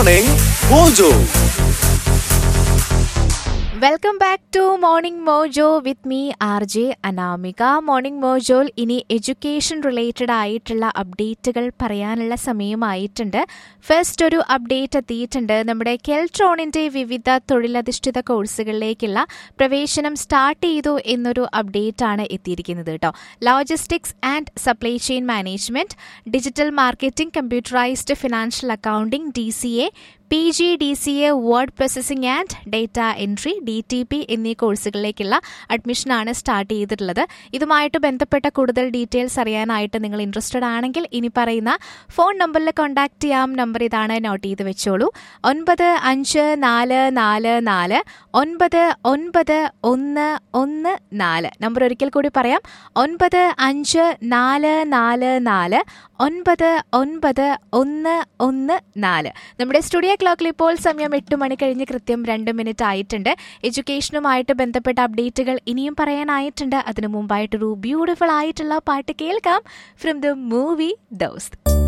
Morning Mojo. Welcome back to morning Mojo with me R J Anamika morning മോജോയിൽ ഇനി education related ആയിട്ടുള്ള അപ്ഡേറ്റുകൾ പറയാനുള്ള സമയമായിട്ടുണ്ട് ഫസ്റ്റ് ഒരു അപ്ഡേറ്റ് എത്തിയിട്ടുണ്ട് നമ്മുടെ കെൽട്രോണിന്റെ വിവിധ തൊഴിലധിഷ്ഠിത കോഴ്സുകളിലേക്കുള്ള പ്രവേശനം സ്റ്റാർട്ട് ചെയ്തു എന്നൊരു അപ്ഡേറ്റ് ആണ് എത്തിയിരിക്കുന്നത് കേട്ടോ logistics and supply chain management digital marketing computerised financial accounting D C A P G D C A word processing and data entry D T P എന്നീ കോഴ്സുകളിലേക്കുള്ള അഡ്മിഷനാണ് സ്റ്റാർട്ട് ചെയ്തിട്ടുള്ളത് ഇതുമായിട്ട് ബന്ധപ്പെട്ട കൂടുതൽ ഡീറ്റെയിൽസ് അറിയാനായിട്ട് നിങ്ങൾ ഇൻട്രസ്റ്റഡ് ആണെങ്കിൽ ഇനി പറയുന്ന ഫോൺ നമ്പറിൽ കോൺടാക്ട് ചെയ്യാം നമ്പർ ഇതാണ് നോട്ട് ചെയ്ത് വെച്ചോളൂ ഒൻപത് അഞ്ച് നാല് നാല് നാല് ഒൻപത് ഒൻപത് ഒന്ന് ഒന്ന് നാല് നമ്പർ ഒരിക്കൽ കൂടി പറയാം ഒൻപത് അഞ്ച് നാല് നാല് നാല് ഒൻപത് ഒൻപത് ഒന്ന് ഒന്ന് നാല് നമ്മുടെ സ്റ്റുഡിയോ ക്ലോക്കിൽ ഇപ്പോൾ സമയം എട്ട് മണി കഴിഞ്ഞ് കൃത്യം രണ്ട് മിനിറ്റ് ആയിട്ടുണ്ട് എഡ്യൂക്കേഷനുമായിട്ട് ബന്ധപ്പെട്ട അപ്ഡേറ്റുകൾ ഇനിയും പറയാനായിട്ടുണ്ട് അതിനു മുമ്പായിട്ടൊരു ബ്യൂട്ടിഫുൾ ആയിട്ടുള്ള പാട്ട് കേൾക്കാം ഫ്രം ദ മൂവി ദോസ്ത്